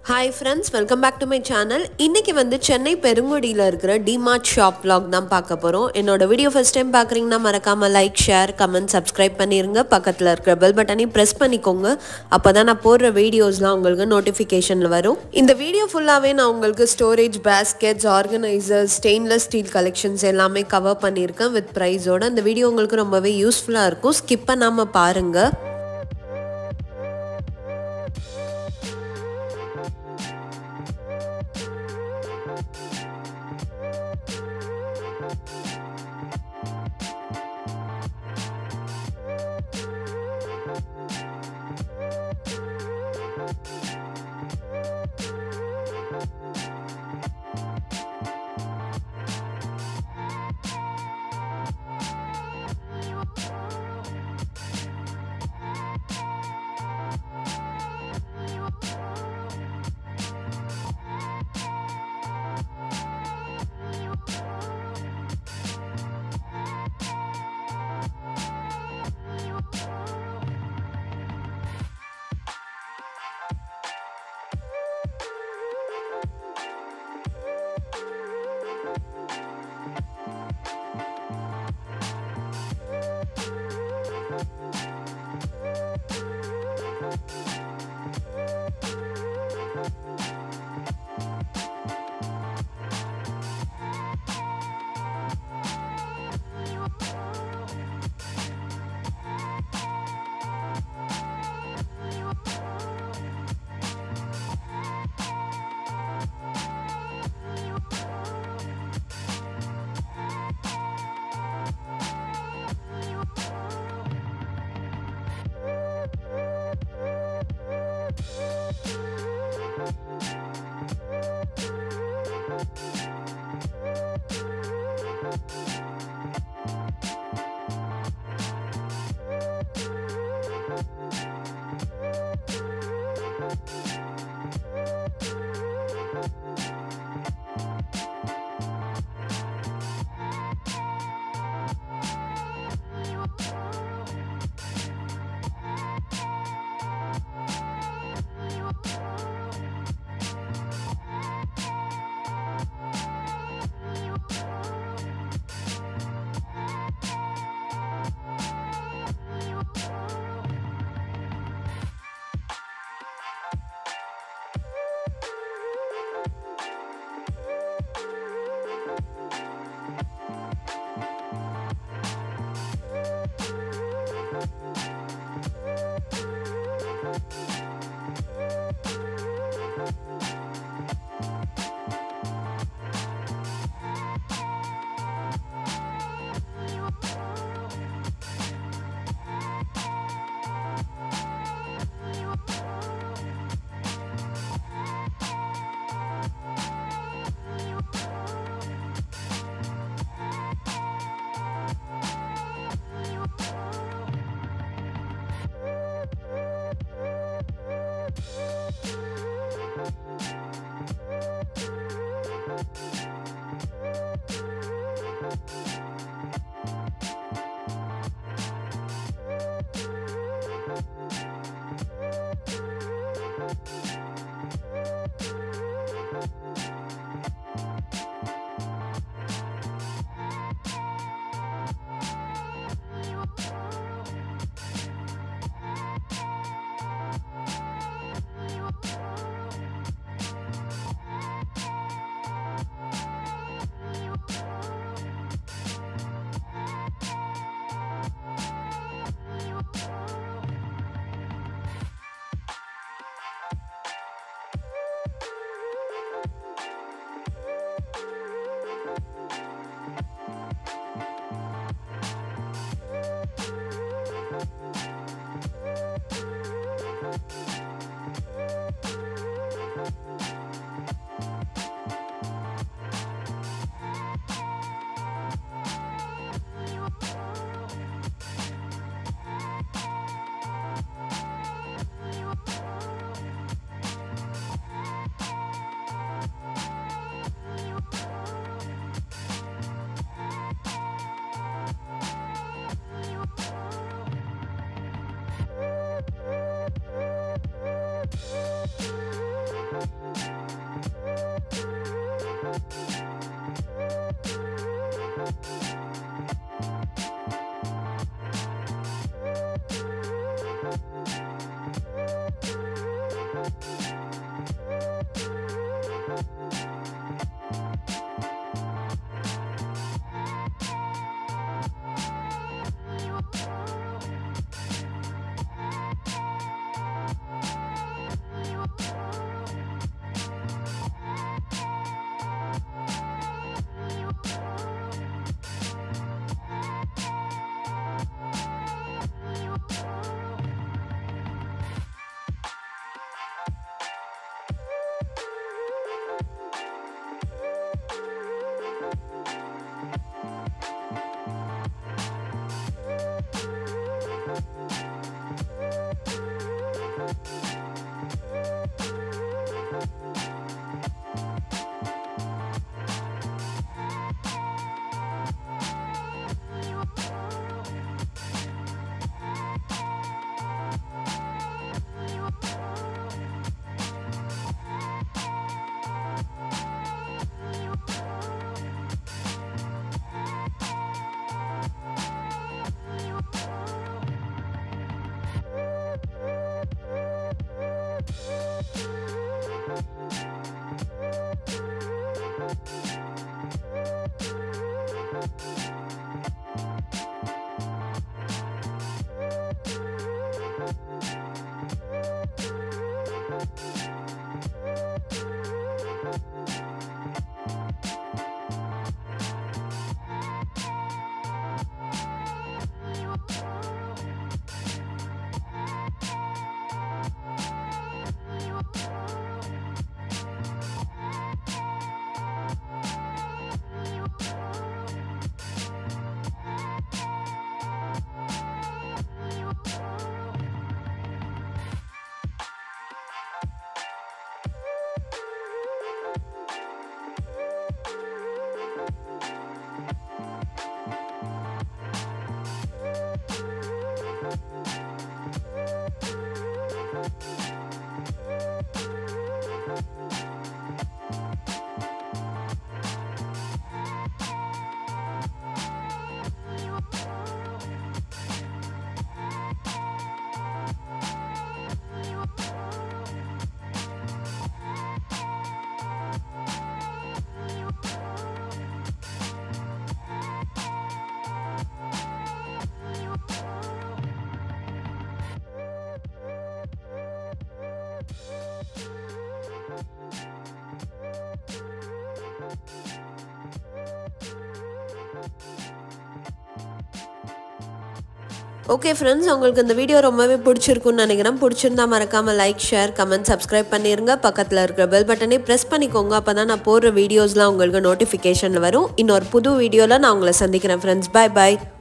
hi friends welcome back to my channel இன்னைக்கு வந்து சென்னை பெருங்குடியில் இருக்கிற டிமார்ட் ஷாப் vlog தான் பார்க்க போகிறோம் என்னோட வீடியோ ஃபர்ஸ்ட் டைம் பார்க்குறீங்கன்னா மறக்காமல் லைக் ஷேர் கமெண்ட் சப்ஸ்கிரைப் பண்ணிருங்க பக்கத்தில் இருக்கிற பெல் பட்டனையும் ப்ரெஸ் பண்ணிக்கோங்க அப்போ தான் நான் போடுற வீடியோஸ்லாம் உங்களுக்கு நோட்டிஃபிகேஷனில் வரும் இந்த வீடியோ ஃபுல்லாகவே நான் உங்களுக்கு storage baskets organisers stainless steel collections எல்லாமே கவர் பண்ணியிருக்கேன் வித் ப்ரைஸோட இந்த வீடியோ உங்களுக்கு ரொம்பவே யூஸ்ஃபுல்லாக இருக்கும் ஸ்கிப் பண்ணாமல் பாருங்கள் ஓகே ஃப்ரெண்ட்ஸ் உங்களுக்கு இந்த வீடியோ ரொம்பவே பிடிச்சிருக்குன்னு நினைக்கிறேன் பிடிச்சிருந்தா மறக்காமல் லைக் ஷேர் கமெண்ட் சப்ஸ்கிரைப் பண்ணிருங்க பக்கத்தில் இருக்கிற பெல் பட்டனே ப்ரெஸ் பண்ணிக்கோங்க அப்போ தான் நான் போடுற வீடியோஸ்லாம் உங்களுக்கு நோட்டிஃபிகேஷனில் வரும் இன்னொரு புது வீடியோவில் நான் உங்களை சந்திக்கிறேன் ஃப்ரெண்ட்ஸ் பை பாய்